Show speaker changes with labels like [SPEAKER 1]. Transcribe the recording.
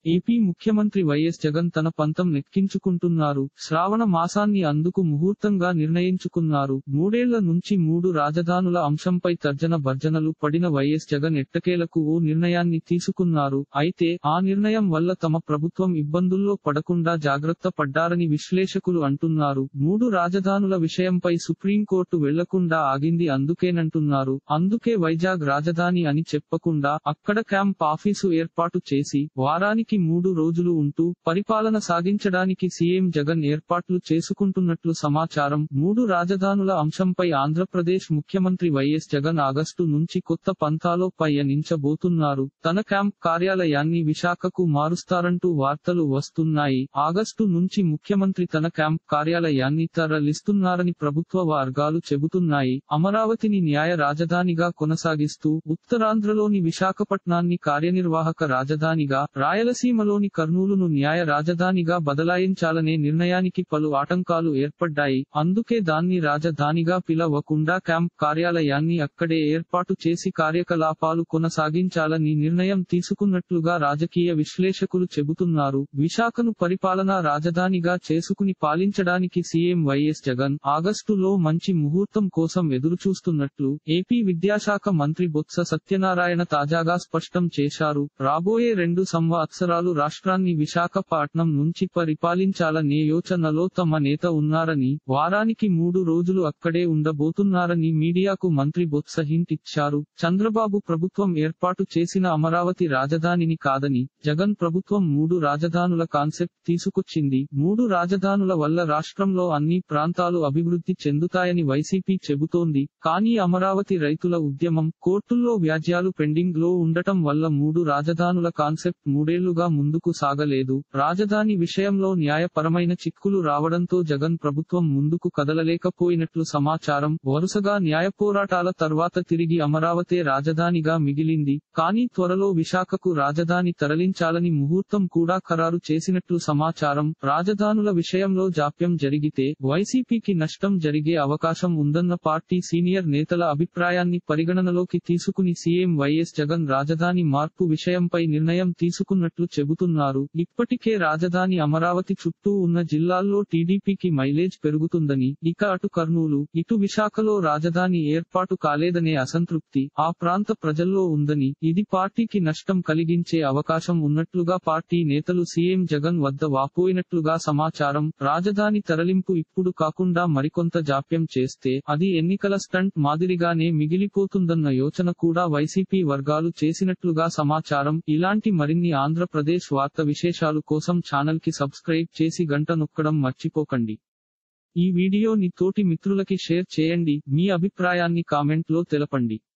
[SPEAKER 1] AP ముఖ్యమంత్రి YS Jagan తన పంతం నెక్కించుకుంటున్నారు శ్రావణ మాసాన్ని అందుకు ముహూర్తంగా నిర్ణయించుకున్నారు మూడేళ్ల నుంచి మూడు రాజధానుల అంశంపై తర్జన భర్జనలు పడిన వైఎస్ జగన్ ఎట్టకేలకు ఓ నిర్ణయాన్ని తీసుకున్నారు అయితే ఆ నిర్ణయం వల్ల తమ ప్రభుత్వం ఇబ్బందుల్లో పడకుండా జాగ్రత్త పడ్డారని విశ్లేషకులు అంటున్నారు మూడు రాజధానుల విషయంపై సుప్రీంకోర్టు వెళ్లకుండా ఆగింది అందుకేనంటున్నారు అందుకే వైజాగ్ రాజధాని అని చెప్పకుండా అక్కడ క్యాంప్ ఆఫీసు ఏర్పాటు చేసి వారానికి మూడు రోజులు ఉంటూ పరిపాలన సాగించడానికి సీఎం జగన్ ఏర్పాట్లు చేసుకుంటున్నట్లు సమాచారం మూడు రాజధానుల అంశంపై ఆంధ్రప్రదేశ్ ముఖ్యమంత్రి వైఎస్ జగన్ ఆగస్టు నుంచి కొత్త పంతాలో పయనించబోతున్నారు తన క్యాంప్ కార్యాలయాన్ని విశాఖకు మారుస్తారంటూ వార్తలు వస్తున్నాయి ఆగస్టు నుంచి ముఖ్యమంత్రి తన క్యాంప్ కార్యాలయాన్ని తరలిస్తున్నారని ప్రభుత్వ వర్గాలు చెబుతున్నాయి అమరావతిని న్యాయ రాజధానిగా కొనసాగిస్తూ ఉత్తరాంధ్రలోని విశాఖపట్నాన్ని కార్యనిర్వాహక రాజధానిగా రాయలసీమలోని కర్నూలును న్యాయ రాజధానిగా బదలాయించాలనే నిర్ణయానికి పలు ఆటంకాలు ఏర్పడ్డాయి అందుకే దాన్ని రాజధానిగా పిలవకుండా క్యాంప్ కార్యాలయాన్ని అక్కడే ఏర్పాటు చేసి కార్యకలాపాలు కొనసాగించాలని నిర్ణయం తీసుకున్నట్లుగా రాజకీయ విశ్లేషకులు చెబుతున్నారు విశాఖను పరిపాలనా రాజధానిగా చేసుకుని పాలించడానికి సీఎం వైఎస్ జగన్ ఆగస్టులో మంచి ముహూర్తం కోసం ఎదురుచూస్తున్నట్లు ఏపీ విద్యాశాఖ మంత్రి బొత్స సత్యనారాయణ తాజాగా స్పష్టం చేశారు రాబోయే రెండు సంవత్సరాలు రాష్ట్రాన్ని విశాఖపట్నం నుంచి పరిపాలించాలనే యోచనలో తమ నేత ఉన్నారని వారానికి మూడు రోజులు అక్కడే ఉండబోతున్నారని మీడియాకు మంత్రి బొత్స హింట్ ఇచ్చారు చంద్రబాబు ప్రభుత్వం ఏర్పాటు చేసిన అమరావతి రాజధానిని కాదని జగన్ ప్రభుత్వం మూడు రాజధానుల కాన్సెప్ట్ తీసుకొచ్చింది మూడు రాజధానుల వల్ల రాష్ట్రంలో అన్ని ప్రాంతాలు అభివృద్ధి చెందుతాయని వైసీపీ చెబుతోంది కానీ అమరావతి రైతుల ఉద్యమం కోర్టుల్లో వ్యాజ్యాలు పెండింగ్ లో ఉండటం వల్ల మూడు రాజధానుల కాన్సెప్ట్ మూడేళ్లుగా ముందుకు సాగలేదు రాజధాని విషయంలో న్యాయపరమైన చిక్కులు రావడంతో జగన్ ప్రభుత్వం ముందుకు కదలలేకపోయినట్లు సమాచారం వరుసగా న్యాయ పోరాటాల తర్వాత తిరిగి అమరావతే రాజధానిగా మిగిలింది కానీ త్వరలో విశాఖకు రాజధాని తరలించాలని ముహూర్తం కూడా ఖరారు చేసినట్లు సమాచారం రాజధానుల విషయంలో జాప్యం జరిగితే వైసీపీకి నష్టం జరిగే అవకాశం ఉందన్న పార్టీ సీనియర్ నేతల అభిప్రాయాన్ని పరిగణనలోకి తీసుకుని సీఎం వైఎస్ జగన్ రాజధాని మార్పు విషయంపై నిర్ణయం తీసుకున్నట్లు చెబుతున్నారు ఇప్పటికే రాజధాని అమరావతి చుట్టూ ఉన్న జిల్లాల్లో టీడీపీకి మైలేజ్ పెరుగుతుందని ఇక అటు కర్నూలు ఇటు విశాఖలో రాజధాని ఏర్పాటు కాలేదనే అసంతృప్తి ఆ ప్రాంత ప్రజల్లో ఉందని ఇది పార్టీకి నష్టం కలిగించే అవకాశం ఉన్నట్లుగా పార్టీ నేతలు సీఎం జగన్ వద్ద వాపోయినట్లుగా సమాచారం రాజధాని తరలింపు ఇప్పుడు కాకుండా మరికొంత జాప్యం చేస్తే అది ఎన్నికల స్టంట్ మాదిరిగానే మిగిలిపోతుందన్న యోచన కూడా వైసీపీ వర్గాలు చేసినట్లుగా సమాచారం ఇలాంటి మరిన్ని ఆంధ్రప్రదేశ్ వార్త విశేషాలు కోసం ఛానల్ కి సబ్స్క్రైబ్ చేసి గంట నొక్కడం మర్చిపోకండి ఈ వీడియోని తోటి మిత్రులకి షేర్ చేయండి మీ అభిప్రాయాన్ని కామెంట్ లో తెలపండి